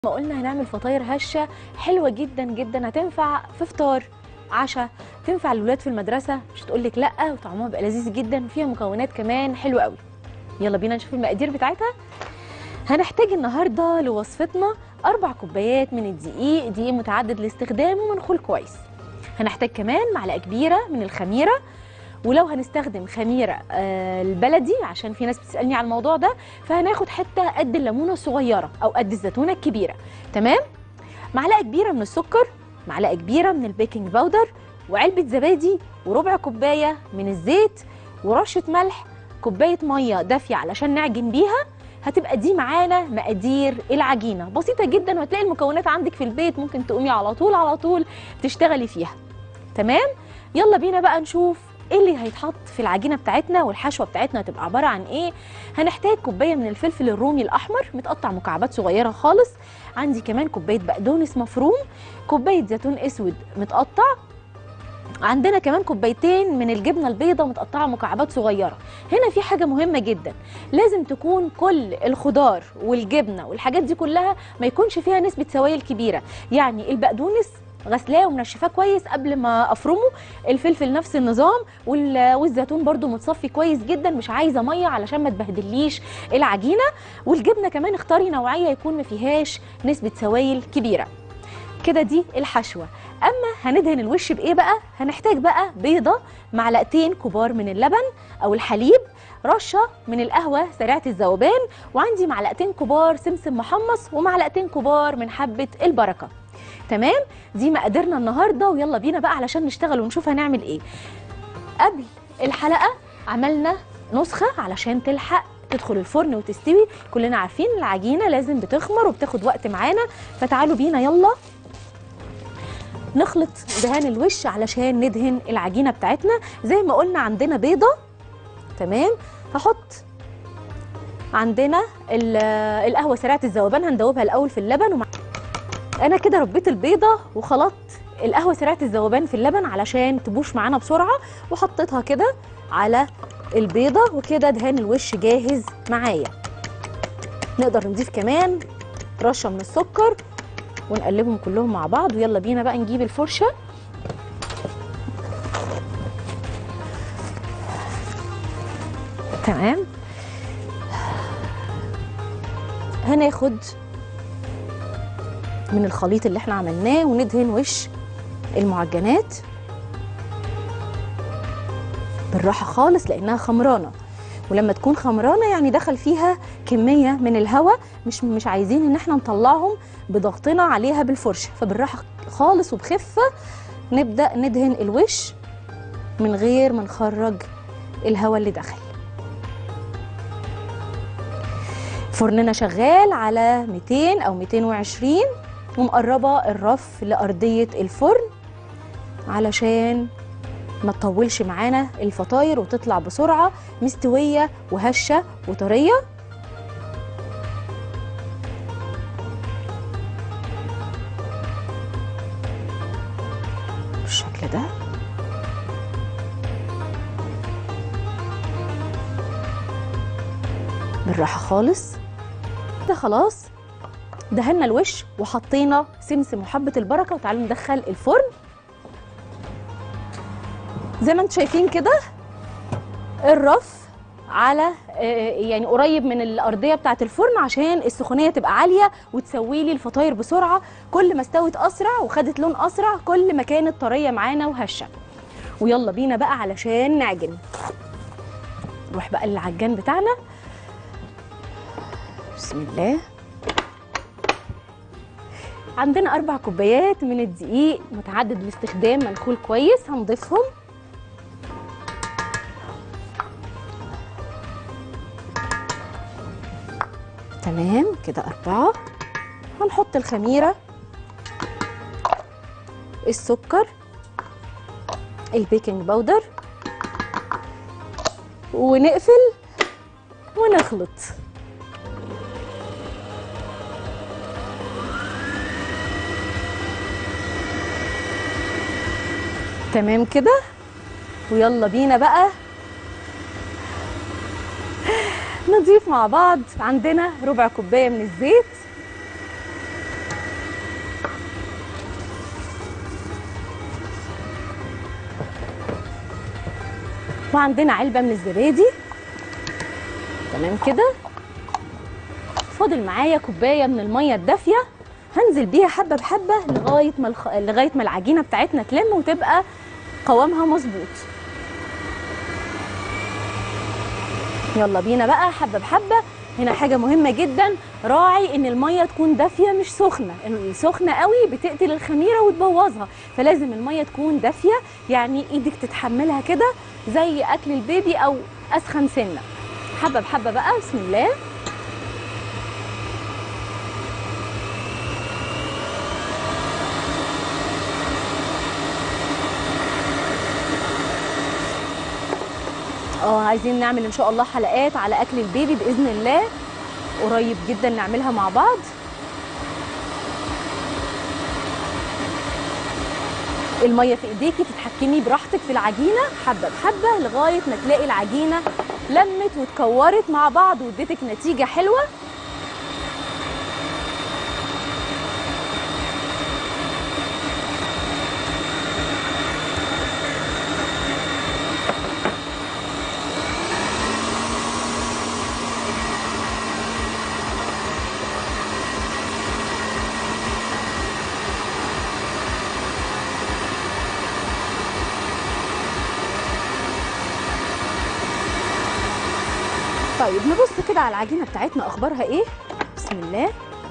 ما قلنا هنعمل فطاير هشه حلوه جدا جدا هتنفع في فطار عشاء تنفع للولاد في المدرسه مش هتقول لك لا وطعمها بيبقى لذيذ جدا فيها مكونات كمان حلوه قوي يلا بينا نشوف المقادير بتاعتها هنحتاج النهارده لوصفتنا اربع كوبايات من الدقيق دقيق متعدد الاستخدام ومنخول كويس هنحتاج كمان معلقه كبيره من الخميره ولو هنستخدم خميره آه البلدي عشان في ناس بتسالني على الموضوع ده فهناخد حته قد الليمونه الصغيره او قد الزيتونه الكبيره تمام معلقه كبيره من السكر معلقه كبيره من البيكنج باودر وعلبه زبادي وربع كوبايه من الزيت ورشه ملح كوبايه ميه دافيه علشان نعجن بيها هتبقى دي معانا مقادير العجينه بسيطه جدا وهتلاقي المكونات عندك في البيت ممكن تقومي على طول على طول تشتغلي فيها تمام يلا بينا بقى نشوف ايه اللي هيتحط في العجينه بتاعتنا والحشوه بتاعتنا هتبقى عباره عن ايه هنحتاج كوبايه من الفلفل الرومي الاحمر متقطع مكعبات صغيره خالص عندي كمان كوبايه بقدونس مفروم كوبايه زيتون اسود متقطع عندنا كمان كوبايتين من الجبنه البيضاء متقطعه مكعبات صغيره هنا في حاجه مهمه جدا لازم تكون كل الخضار والجبنه والحاجات دي كلها ما يكونش فيها نسبه سوائل كبيره يعني البقدونس غسلاه ومنشفاه كويس قبل ما افرمه الفلفل نفس النظام وال- والزيتون برده متصفي كويس جدا مش عايزه ميه علشان ما تبهدليش العجينه والجبنه كمان اختاري نوعيه يكون ما فيهاش نسبه سوائل كبيره كده دي الحشوه اما هندهن الوش بايه بقى هنحتاج بقى بيضه معلقتين كبار من اللبن او الحليب رشه من القهوه سريعه الذوبان وعندي معلقتين كبار سمسم محمص ومعلقتين كبار من حبه البركه تمام دي مقاديرنا النهارده ويلا بينا بقى علشان نشتغل ونشوف هنعمل ايه قبل الحلقه عملنا نسخه علشان تلحق تدخل الفرن وتستوي كلنا عارفين العجينه لازم بتخمر وبتاخد وقت معانا فتعالوا بينا يلا نخلط دهان الوش علشان ندهن العجينه بتاعتنا زي ما قلنا عندنا بيضه تمام هحط عندنا ال- القهوه سريعه الذوبان هندوبها الاول في اللبن ومع انا كده ربيت البيضه وخلطت القهوه سريعه الذوبان في اللبن علشان تبوش معانا بسرعه وحطيتها كده على البيضه وكده دهان الوش جاهز معايا نقدر نضيف كمان رشه من السكر ونقلبهم كلهم مع بعض ويلا بينا بقى نجيب الفرشه تمام هناخد من الخليط اللي احنا عملناه وندهن وش المعجنات بالراحه خالص لانها خمرانه ولما تكون خمرانه يعني دخل فيها كميه من الهواء مش مش عايزين ان احنا نطلعهم بضغطنا عليها بالفرشه فبالراحه خالص وبخفه نبدا ندهن الوش من غير ما نخرج الهواء اللي دخل فرننا شغال على 200 او 220 ومقربه الرف لارضيه الفرن علشان ما تطولش معانا الفطاير وتطلع بسرعه مستويه وهشه وطريه بالشكل ده بالراحه خالص ده خلاص دهنا الوش وحطينا سمسم وحبه البركه وتعالوا ندخل الفرن زي ما انتم شايفين كده الرف على آه، يعني قريب من الارضيه بتاعه الفرن عشان السخونيه تبقى عاليه وتسوي لي الفطاير بسرعه كل ما استوت اسرع وخدت لون اسرع كل ما كانت طريه معانا وهشه ويلا بينا بقى علشان نعجن نروح بقى للعجان بتاعنا بسم الله عندنا أربع كوبايات من الدقيق متعدد الاستخدام منخول كويس هنضيفهم تمام كده أربعة هنحط الخميرة السكر البيكنج باودر ونقفل ونخلط تمام كده ويلا بينا بقى نضيف مع بعض عندنا ربع كوبايه من الزيت وعندنا علبه من الزبادي تمام كده فاضل معايا كوبايه من الميه الدافيه هنزل بيها حبه بحبه لغايه ما الخ... لغايه ما العجينه بتاعتنا تلم وتبقى قوامها مظبوط يلا بينا بقى حبه بحبه هنا حاجه مهمه جدا راعي ان الميه تكون دافيه مش سخنه السخنه قوي بتقتل الخميره وتبوظها فلازم الميه تكون دافيه يعني ايدك تتحملها كده زي اكل البيبي او اسخن سنه حبه بحبه بقى بسم الله اه عايزين نعمل ان شاء الله حلقات على اكل البيبي باذن الله قريب جدا نعملها مع بعض الميه في ايديكي تتحكمي براحتك في العجينه حبه بحبه لغايه ما تلاقي العجينه لمت واتكورت مع بعض واديتك نتيجه حلوه طيب نبص كده على العجينه بتاعتنا اخبارها ايه بسم الله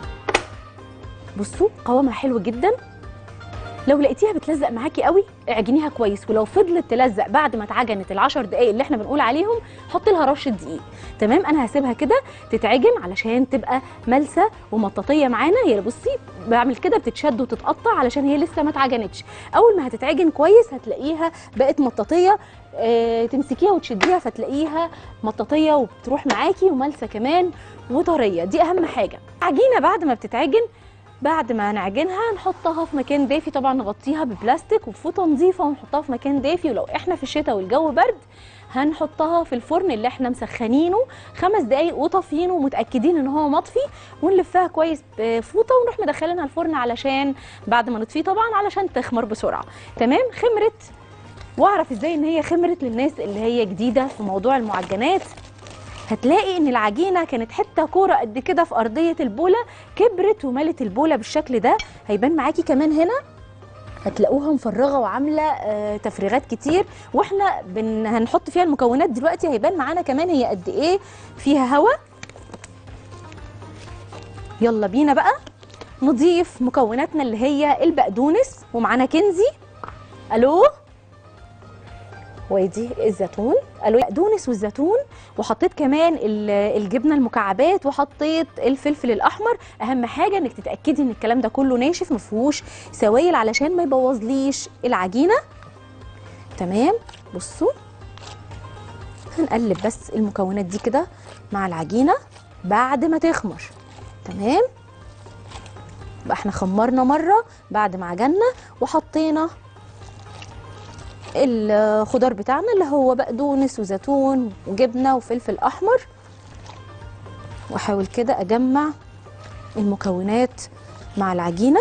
بصوا قوامها حلو جدا لو لقيتيها بتلزق معاكي قوي اعجنيها كويس ولو فضلت تلزق بعد ما اتعجنت العشر دقايق اللي احنا بنقول عليهم حطي لها رشه دقيق تمام انا هسيبها كده تتعجن علشان تبقى ملسه ومطاطيه معانا هي بصي بعمل كده بتتشد وتتقطع علشان هي لسه ما اتعجنتش اول ما هتتعجن كويس هتلاقيها بقت مطاطيه اه تمسكيها وتشديها فتلاقيها مطاطيه وبتروح معاكي وملسه كمان وطريه دي اهم حاجه عجينه بعد ما بتتعجن بعد ما نعجنها نحطها في مكان دافي طبعا نغطيها ببلاستيك وفوطه نظيفه ونحطها في مكان دافي ولو احنا في الشتاء والجو برد هنحطها في الفرن اللي احنا مسخنينه خمس دقايق وطافيينه ومتاكدين ان هو مطفي ونلفها كويس بفوطه ونروح مدخلينها الفرن علشان بعد ما نطفيه طبعا علشان تخمر بسرعه تمام خمرت واعرف ازاي ان هي خمرت للناس اللي هي جديده في موضوع المعجنات هتلاقي ان العجينه كانت حته كوره قد كده في ارضيه البوله كبرت وملت البوله بالشكل ده هيبان معاكي كمان هنا هتلاقوها مفرغه وعامله آه تفريغات كتير واحنا بن هنحط فيها المكونات دلوقتي هيبان معانا كمان هي قد ايه فيها هواء يلا بينا بقى نضيف مكوناتنا اللي هي البقدونس ومعانا كنزي الو وادي الزيتون قالوا البقدونس والزيتون وحطيت كمان الجبنه المكعبات وحطيت الفلفل الاحمر اهم حاجه انك تتاكدي ان الكلام ده كله ناشف ما فيهوش سوائل علشان ما يبوظليش العجينه تمام بصوا هنقلب بس المكونات دي كده مع العجينه بعد ما تخمر تمام يبقى احنا خمرنا مره بعد ما عجنا وحطينا الخضار بتاعنا اللي هو بقدونس وزيتون وجبنه وفلفل احمر واحاول كده اجمع المكونات مع العجينه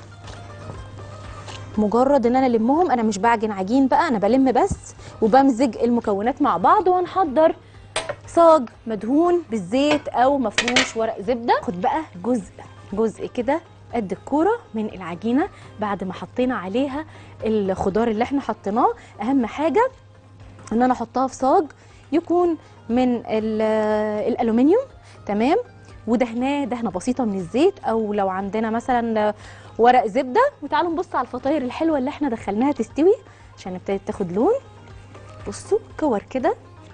مجرد ان انا المهم انا مش بعجن عجين بقى انا بلم بس وبمزج المكونات مع بعض وهنحضر صاج مدهون بالزيت او مفروش ورق زبده خد بقى جزء جزء كده قد الكوره من العجينه بعد ما حطينا عليها الخضار اللي احنا حطيناه اهم حاجه ان انا احطها في صاج يكون من الالومنيوم تمام ودهناه دهنه بسيطه من الزيت او لو عندنا مثلا ورق زبده وتعالوا نبص على الفطاير الحلوه اللي احنا دخلناها تستوي عشان ابتدت تاخد لون بصوا كور كده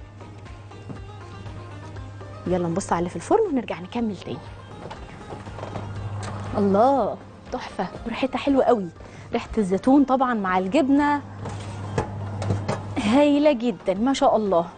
يلا نبص على اللي في الفرن ونرجع نكمل تاني الله تحفه وريحتها حلوه قوي ريحه الزيتون طبعا مع الجبنه هايله جدا ما شاء الله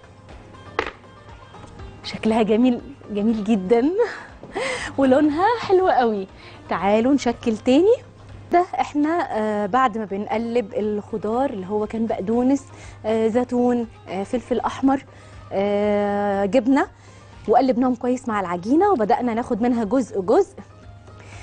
شكلها جميل جميل جدا ولونها حلو قوي تعالوا نشكل تاني ده احنا آه بعد ما بنقلب الخضار اللي هو كان بقدونس آه زيتون آه فلفل احمر آه جبنه وقلبناهم كويس مع العجينه وبدانا ناخد منها جزء جزء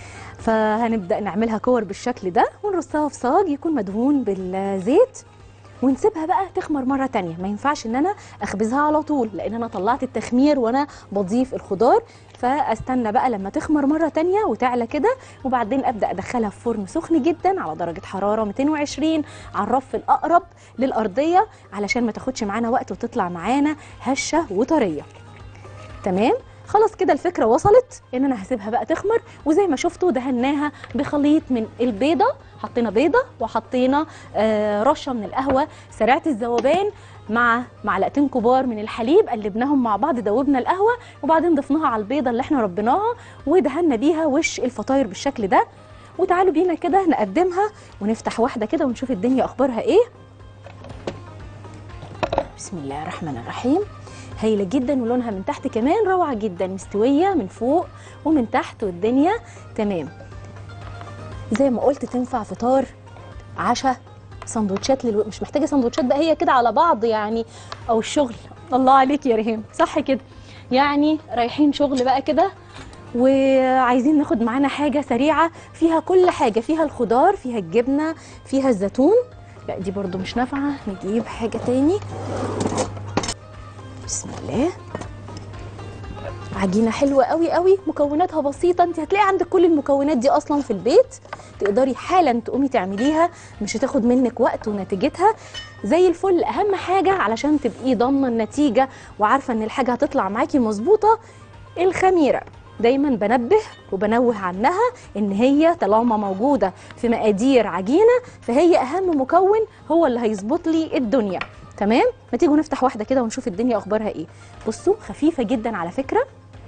فهنبدا نعملها كور بالشكل ده ونرصها في صاج يكون مدهون بالزيت ونسيبها بقى تخمر مره تانية ما ينفعش ان انا اخبزها على طول لان انا طلعت التخمير وانا بضيف الخضار فاستنى بقى لما تخمر مره تانية وتعلى كده وبعدين ابدا ادخلها في فرن سخن جدا على درجه حراره 220 على الرف الاقرب للارضيه علشان ما تاخدش معانا وقت وتطلع معانا هشه وطريه تمام خلاص كده الفكره وصلت ان انا هسيبها بقى تخمر وزي ما شفتوا دهناها بخليط من البيضه حطينا بيضه وحطينا آه رشه من القهوه سريعه الذوبان مع معلقتين كبار من الحليب قلبناهم مع بعض دوبنا القهوه وبعدين ضفناها على البيضه اللي احنا ربيناها ودهنا بيها وش الفطاير بالشكل ده وتعالوا بينا كده نقدمها ونفتح واحده كده ونشوف الدنيا اخبارها ايه بسم الله الرحمن الرحيم هايله جدا ولونها من تحت كمان روعه جدا مستويه من فوق ومن تحت والدنيا تمام زي ما قلت تنفع فطار عشاء سندوتشات للو... مش محتاجه سندوتشات بقى هي كده على بعض يعني او الشغل الله عليك يا ريهام صح كده يعني رايحين شغل بقى كده وعايزين ناخد معانا حاجه سريعه فيها كل حاجه فيها الخضار فيها الجبنه فيها الزيتون لا دي برضو مش نافعه نجيب حاجه تاني بسم الله عجينه حلوه قوي قوي مكوناتها بسيطه انت هتلاقي عندك كل المكونات دي اصلا في البيت تقدري حالا تقومي تعمليها مش هتاخد منك وقت ونتيجتها زي الفل اهم حاجه علشان تبقي ضامنه النتيجه وعارفه ان الحاجه هتطلع معاكي مظبوطه الخميره دايما بنبه وبنوه عنها ان هي طالما موجوده في مقادير عجينه فهي اهم مكون هو اللي هيظبط لي الدنيا تمام ما تيجوا نفتح واحده كده ونشوف الدنيا اخبارها ايه بصوا خفيفه جدا على فكره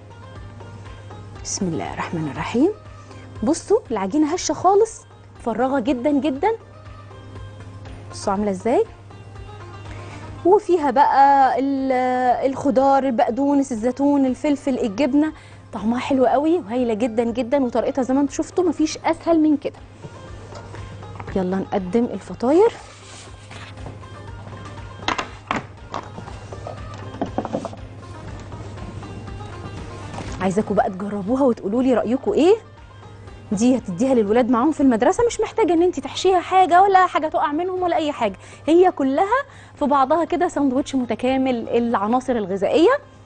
بسم الله الرحمن الرحيم بصوا العجينه هشه خالص مفرغه جدا جدا بصوا عامله ازاي وفيها بقى ال- الخضار البقدونس الزيتون الفلفل الجبنه طعمها حلو قوي وهايله جدا جدا وطريقتها زي ما انتم شفتوا مفيش اسهل من كده يلا نقدم الفطاير عايزاكم بقى تجربوها وتقولوا لي رايكم ايه دي هتديها للولاد معاهم في المدرسه مش محتاجه ان انت تحشيها حاجه ولا حاجه تقع منهم ولا اي حاجه هي كلها في بعضها كده ساندوتش متكامل العناصر الغذائيه